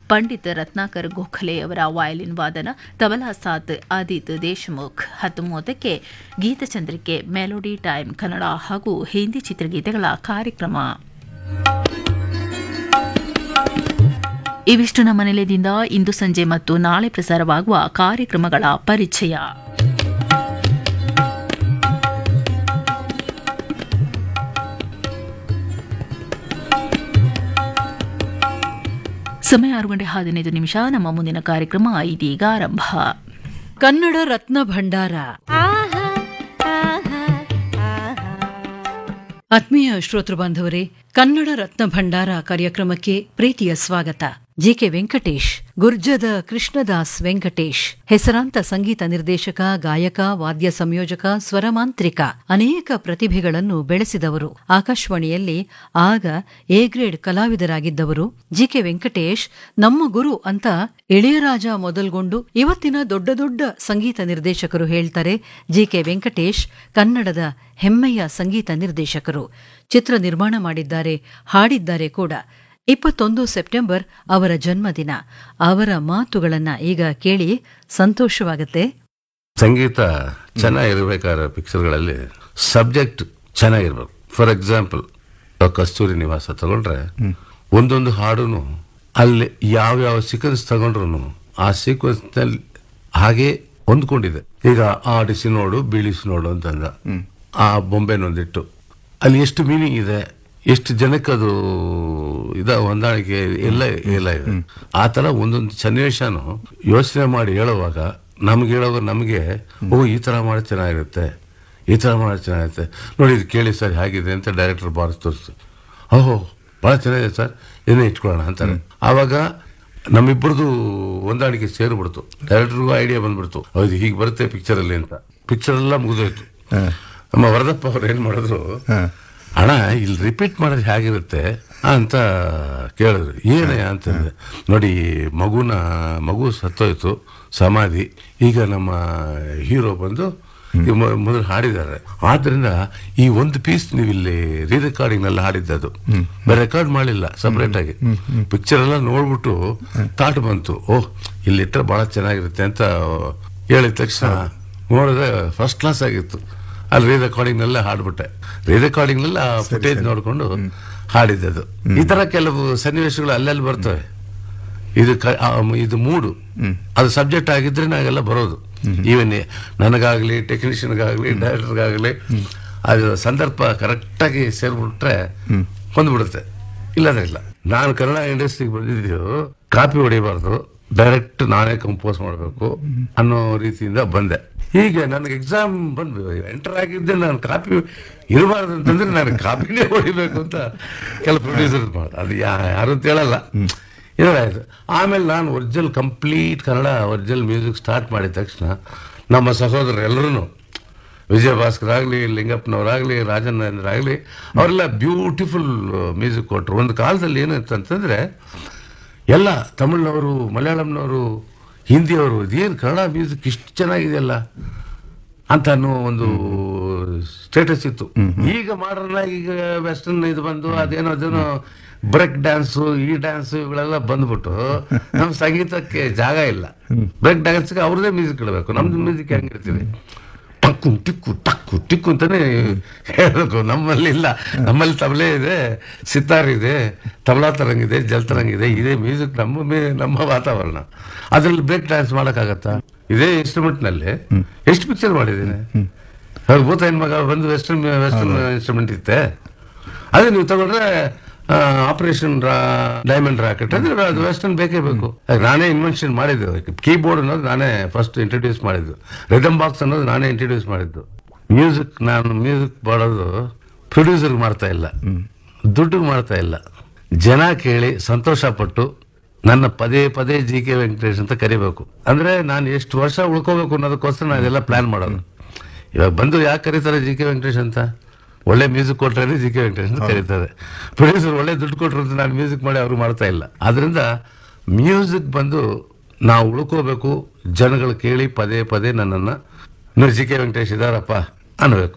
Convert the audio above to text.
ಪಂಡಿತ್ ರತ್ನಾಕರ್ ಗೋಖಲೆ ಅವರ ವಯಲಿನ್ ವಾದನ ತಬಲಾ ಸಾತ್ ಆದಿತ್ ದೇಶಮುಖ್ ಹತ್ತು ಮೂವತ್ತಕ್ಕೆ ಗೀತಚಂದ್ರಿಕೆ ಮೆಲೋಡಿ ಟೈಮ್ ಕನ್ನಡ ಹಾಗೂ ಹಿಂದಿ ಚಿತ್ರಗೀತೆಗಳ ಕಾರ್ಯಕ್ರಮ ಇವಿಷ್ಟು ನಮ್ಮ ನಿಲಯದಿಂದ ಇಂದು ಸಂಜೆ ಮತ್ತು ನಾಳೆ ಪ್ರಸಾರವಾಗುವ ಕಾರ್ಯಕ್ರಮಗಳ ಪರಿಚಯ ಸಮಯ ಆರು ಗಂಟೆ ಹದಿನೈದು ನಿಮಿಷ ನಮ್ಮ ಮುಂದಿನ ಕಾರ್ಯಕ್ರಮ ಇದೀಗ ಆರಂಭ ಕನ್ನಡ ರತ್ನ ಭಂಡಾರ ಆತ್ಮೀಯ ಶ್ರೋತೃ ಬಾಂಧವರೇ ಕನ್ನಡ ರತ್ನ ಭಂಡಾರ ಕಾರ್ಯಕ್ರಮಕ್ಕೆ ಪ್ರೀತಿಯ ಸ್ವಾಗತ ಜಿಕೆ ವೆಂಕಟೇಶ್ ಗುರ್ಜದ ಕೃಷ್ಣದಾಸ್ ವೆಂಕಟೇಶ್ ಹೆಸರಾಂತ ಸಂಗೀತ ನಿರ್ದೇಶಕ ಗಾಯಕ ವಾದ್ಯ ಸಂಯೋಜಕ ಸ್ವರಮಾಂತ್ರಿಕ ಅನೇಕ ಪ್ರತಿಭೆಗಳನ್ನು ಬೆಳೆಸಿದವರು ಆಕಾಶವಾಣಿಯಲ್ಲಿ ಆಗ ಎ ಗ್ರೇಡ್ ಕಲಾವಿದರಾಗಿದ್ದವರು ಜಿಕೆ ವೆಂಕಟೇಶ್ ನಮ್ಮ ಗುರು ಅಂತ ಇಳೆಯರಾಜ ಮೊದಲ್ಗೊಂಡು ಇವತ್ತಿನ ದೊಡ್ಡ ದೊಡ್ಡ ಸಂಗೀತ ನಿರ್ದೇಶಕರು ಹೇಳ್ತಾರೆ ಜಿಕೆ ವೆಂಕಟೇಶ್ ಕನ್ನಡದ ಹೆಮ್ಮೆಯ ಸಂಗೀತ ನಿರ್ದೇಶಕರು ಚಿತ್ರ ನಿರ್ಮಾಣ ಮಾಡಿದ್ದಾರೆ ಹಾಡಿದ್ದಾರೆ ಕೂಡ ಇಪ್ಪತ್ತೊಂದು ಸೆಪ್ಟೆಂಬರ್ ಅವರ ಜನ್ಮದಿನ ಅವರ ಮಾತುಗಳನ್ನ ಈಗ ಕೇಳಿ ಸಂತೋಷವಾಗತ್ತೆ ಸಂಗೀತ ಚೆನ್ನಾಗಿರ್ಬೇಕಾದ್ರೆ ಪಿಕ್ಚರ್ಗಳಲ್ಲಿ ಸಬ್ಜೆಕ್ಟ್ ಚೆನ್ನಾಗಿರ್ಬೇಕು ಫಾರ್ ಎಕ್ಸಾಂಪಲ್ ಕಸ್ತೂರಿ ನಿವಾಸ ತಗೊಂಡ್ರೆ ಒಂದೊಂದು ಹಾಡುನು ಅಲ್ಲಿ ಯಾವ್ಯಾವ ಸೀಕ್ವೆನ್ಸ್ ತಗೊಂಡ್ರು ಆ ಸೀಕ್ವೆನ್ಸ್ ನಲ್ಲಿ ಹಾಗೆ ಹೊಂದ್ಕೊಂಡಿದೆ ಈಗ ಆಡಿಸಿ ನೋಡು ಬೀಳಿಸಿ ನೋಡು ಅಂತಂದ ಆ ಬೊಂಬೆನೊಂದಿಟ್ಟು ಅಲ್ಲಿ ಎಷ್ಟು ಮೀನಿಂಗ್ ಇದೆ ಎಷ್ಟು ಜನಕ್ಕೆ ಅದು ಇದ ಹೊಂದಾಣಿಕೆ ಎಲ್ಲ ಎಲ್ಲ ಇದೆ ಆ ತರ ಒಂದೊಂದು ಸನ್ನಿವೇಶನು ಯೋಚನೆ ಮಾಡಿ ಹೇಳುವಾಗ ನಮ್ಗೆ ಹೇಳುವಾಗ ನಮಗೆ ಓ ಈ ತರ ಮಾಡಿ ಚೆನ್ನಾಗಿರುತ್ತೆ ಈ ತರ ಮಾಡಿ ಚೆನ್ನಾಗಿರುತ್ತೆ ನೋಡಿ ಇದು ಕೇಳಿ ಸರ್ ಹೇಗಿದೆ ಅಂತ ಡೈರೆಕ್ಟರ್ ಬಾರಿಸ್ ತೋರಿಸ್ತು ಓಹೋ ಭಾಳ ಚೆನ್ನಾಗಿದೆ ಸರ್ ಇದನ್ನೇ ಇಟ್ಕೊಳ್ಳೋಣ ಅಂತಾರೆ ಆವಾಗ ನಮ್ಮಿಬ್ಬರದು ಹೊಂದಾಣಿಕೆ ಸೇರಿಬಿಡ್ತು ಡೈರೆಕ್ಟರ್ಗೂ ಐಡಿಯಾ ಬಂದ್ಬಿಡ್ತು ಹೌದು ಹೀಗೆ ಬರುತ್ತೆ ಪಿಕ್ಚರಲ್ಲಿ ಅಂತ ಪಿಕ್ಚರ್ ಎಲ್ಲ ಮುಗಿದೋಯ್ತು ನಮ್ಮ ವರದಪ್ಪ ಅವ್ರು ಏನ್ ಮಾಡಿದ್ರು ಅಣ್ಣ ಇಲ್ಲಿ ರಿಪೀಟ್ ಮಾಡೋದು ಹೇಗಿರುತ್ತೆ ಅಂತ ಕೇಳಿದ್ರು ಏನೇ ಅಂತಂದ್ರೆ ನೋಡಿ ಮಗುನ ಮಗು ಸತ್ತೋಯ್ತು ಸಮಾಧಿ ಈಗ ನಮ್ಮ ಹೀರೋ ಬಂದು ಈ ಮೊ- ಮೊದಲು ಹಾಡಿದ್ದಾರೆ ಆದ್ರಿಂದ ಈ ಒಂದು ಪೀಸ್ ನೀವು ಇಲ್ಲಿ ರೀ ರೆಕಾರ್ಡಿಂಗ್ ನಲ್ಲಿ ಹಾಡಿದ್ದದು ಬೇರೆ ರೆಕಾರ್ಡ್ ಮಾಡಲಿಲ್ಲ ಸಪರೇಟ್ ಆಗಿ ಪಿಕ್ಚರ್ ಎಲ್ಲ ನೋಡ್ಬಿಟ್ಟು ತಾಟ್ ಬಂತು ಓಹ್ ಇಲ್ಲಿಟ್ರೆ ಬಹಳ ಚೆನ್ನಾಗಿರುತ್ತೆ ಅಂತ ಹೇಳಿದ ತಕ್ಷಣ ನೋಡಿದ್ರೆ ಫಸ್ಟ್ ಕ್ಲಾಸ್ ಆಗಿತ್ತು ಅಲ್ಲಿ ರೀ ರೆಕಾರ್ಡಿಂಗ್ ನಲ್ಲೇ ಹಾಡ್ಬಿಟ್ಟೆ ರೀ ರೆಕಾರ್ಡಿಂಗ್ ನಲ್ಲಿ ಆ ಫುಟೇಜ್ ನೋಡ್ಕೊಂಡು ಹಾಡಿದ್ದದು ಈ ತರ ಕೆಲವು ಸನ್ನಿವೇಶಗಳು ಅಲ್ಲೆಲ್ಲಿ ಬರ್ತವೆ ಇದು ಕ- ಆ, ಇದು ಮೂಡು ಅದು ಸಬ್ಜೆಕ್ಟ್ ಆಗಿದ್ರೆ ನಾವೆಲ್ಲ ಬರೋದು ಈವನ್ ನನಗಾಗ್ಲಿ ಟೆಕ್ನಿಷಿಯನ್ಗಾಗ್ಲಿ ಡೈರೆಕ್ಟರ್ಗಾಗ್ಲಿ ಅದು ಸಂದರ್ಭ ಕರೆಕ್ಟಾಗಿ ಸೇರ್ಬಿಟ್ರೆ ಹೊಂದ್ಬಿಡುತ್ತೆ ಇಲ್ಲದ್ರೆ ಇಲ್ಲ ನಾನು ಕನ್ನಡ ಇಂಡಸ್ಟ್ರಿಗೆ ಬಂದಿದ್ದು ಕಾಪಿ ಹೊಡಿಬಾರ್ದು ಡೈರೆಕ್ಟ್ ನಾನೇ ಕಂಪೋಸ್ ಮಾಡಬೇಕು ಅನ್ನೋ ರೀತಿಯಿಂದ ಬಂದೆ ಹೀಗೆ ನನಗೆ ಎಕ್ಸಾಮ್ ಬಂದು ಎಂಟರ್ ಆಗಿದ್ದೆ ನಾನು ಕಾಪಿ ಇರಬಾರ್ದು ಅಂತಂದ್ರೆ ನಾನು ಕಾಪಿನೇ ಹೊಡಿಬೇಕು ಅಂತ ಕೆಲವು ಪ್ರೊಡ್ಯೂಸರ್ ಮಾಡ ಅದು ಯಾ- ಯಾರು ಅಂತ ಹೇಳಲ್ಲ ಇದಾಯ್ತು ಆಮೇಲೆ ನಾನು original complete Kannada original music start ಮಾಡಿದ ತಕ್ಷಣ ನಮ್ಮ ಸಹೋದರರು ಎಲ್ಲರೂ ವಿಜಯ ಭಾಸ್ಕರ್ ಆಗಲಿ ಲಿಂಗಪ್ಪನವರಾಗಲಿ ರಾಜನೇಂದ್ರ ಅವರೆಲ್ಲ ಬ್ಯೂಟಿಫುಲ್ ಮ್ಯೂಸಿಕ್ ಕೊಟ್ಟರು ಒಂದು ಕಾಲದಲ್ಲಿ ಏನಿತ್ತು ಅಂತಂದರೆ ಎಲ್ಲ ತಮಿಳ್ನವರು ಮಲಯಾಳಂನವರು ಹಿಂದಿಯವರು ಇದೇನು ಕನ್ನಡ ಮ್ಯೂಸಿಕ್ ಇಷ್ಟು ಚೆನ್ನಾಗಿದೆಯಲ್ಲ ಅಂತ ಅನ್ನೋ ಒಂದು ಸ್ಟೇಟಸ್ ಇತ್ತು ಈಗ ಮಾಡರ್ನ್ ಆಗಿ ಈಗ ವೆಸ್ಟರ್ನ್ ಇದು ಬಂದು ಅದೇನೋ ಅದೇನೋ ಬ್ರೇಕ್ ಡ್ಯಾನ್ಸು ಈ ಡ್ಯಾನ್ಸು ಇವುಗಳೆಲ್ಲ ಬಂದ್ಬಿಟ್ಟು ನಮ್ಮ ಸಂಗೀತಕ್ಕೆ ಜಾಗ ಇಲ್ಲ ಬ್ರೇಕ್ ಡ್ಯಾನ್ಸ್ಗೆ ಅವ್ರದೇ ಮ್ಯೂಸಿಕ್ ಇಡಬೇಕು ನಮ್ದು ಮ್ಯೂಸಿಕ್ ಹೆಂಗಿರ್ತೀವಿ ಟಕ್ಕು ಟಿಕ್ಕು ಟಕ್ಕು ಟಿಕ್ಕು ಅಂತಾನೆ ಹೇಳ್ಬೇಕು ನಮ್ಮಲ್ಲಿ ಇಲ್ಲ ನಮ್ಮಲ್ಲಿ ತಬಲೆ ಇದೆ ಸಿತಾರ್ ಇದೆ ತಬಲಾ ತರಂಗ್ ಇದೆ ಜಲ್ ತರಂಗ್ ಇದೆ ಇದೇ ಮ್ಯೂಸಿಕ್ ನಮ್ಮ ಮೇ- ನಮ್ಮ ವಾತಾವರಣ ಅದ್ರಲ್ಲಿ ಬ್ರೇಕ್ ಡ್ಯಾನ್ಸ್ ಮಾಡೋಕ್ಕಾಗತ್ತಾ ಇದೇ ಇನ್ಸ್ಟ್ರೂಮೆಂಟ್ ನಲ್ಲಿ ಎಷ್ಟು ಪಿಕ್ಚರ್ ಮಾಡಿದ್ದೀನಿ ಅವ್ರ ಭೂತ ಹೆಣ್ಮಗ ಬಂದು ವೆಸ್ಟರ್ನ್ ವೆಸ್ಟರ್ನ್ ಇನ್ಸ್ಟ್ರೂಮೆಂಟ್ ಇತ್ತೆ ಅದೇ ನೀವು ತಗೊಂಡ್ರೆ ಆಪರೇಷನ್ ಡೈಮಂಡ್ ರಾಕೆಟ್ ಅಂದ್ರೆ ಅದು ವೆಸ್ಟರ್ನ್ ಬೇಕೇ ಬೇಕು ಯಾಕೆ ನಾನೇ ಇನ್ವೆನ್ಷನ್ ಮಾಡಿದ್ದು ಕೀಬೋರ್ಡ್ ಅನ್ನೋದು ನಾನೇ ಫಸ್ಟ್ ಇಂಟ್ರೊಡ್ಯೂಸ್ ಮಾಡಿದ್ದು ರಿದಮ್ ಬಾಕ್ಸ್ ಅನ್ನೋದು ನಾನೇ ಇಂಟ್ರೊಡ್ಯೂಸ್ ಮಾಡಿದ್ದು ಮ್ಯೂಸಿಕ್ ನಾನು ಮ್ಯೂಸಿಕ್ ಮಾಡೋದು ಪ್ರೊಡ್ಯೂಸರ್ ಮಾಡ್ತಾ ಇಲ್ಲ ದುಡ್ಡು ಮಾಡ್ತಾ ಇಲ್ಲ ಜನ ಕೇಳಿ ಸಂತೋಷ ಪಟ್ಟು ನನ್ನ ಪದೇ ಪದೇ ಜಿ ಕೆ ವೆಂಕಟೇಶ್ ಅಂತ ಕರಿಬೇಕು ಅಂದ್ರೆ ನಾನು ಎಷ್ಟು ವರ್ಷ ಉಳ್ಕೋಬೇಕು ಅನ್ನೋದಕ್ಕೋಸ್ಕರ ನಾನು ಇದೆಲ್ಲ ಪ್ಲಾನ್ ಮಾಡೋದು ಇವಾಗ ಬಂದು ಯಾಕೆ ಕರೀತಾರೆ ಜಿ ಕೆ ವೆಂಕಟೇಶ್ ಅಂತ ಒಳ್ಳೆ ಮ್ಯೂಸಿಕ್ ಕೊಟ್ರೆ ಜಿ ಕೆ ವೆಂಕಟೇಶ್ ಅಂತ ಕರೀತಾರೆ ಪ್ರೊಡ್ಯೂಸರ್ ಒಳ್ಳೆ ದುಡ್ಡು ಕೊಟ್ರು ಅಂತ ನಾನು ಮ್ಯೂಸಿಕ್ ಮಾಡಿ ಅವರು ಮಾಡ್ತಾ ಇಲ್ಲ ಆದ್ರಿಂದ ಮ್ಯೂಸಿಕ್ ಬಂದು ನಾವು ಉಳ್ಕೋಬೇಕು ಜನಗಳು ಕೇಳಿ ಪದೇ ಪದೇ ನನ್ನನ್ನು ನೋಡಿ ಜಿ ಕೆ ವೆಂಕಟೇಶ್ ಇದಾರಪ್ಪ ಅನ್ಬೇಕು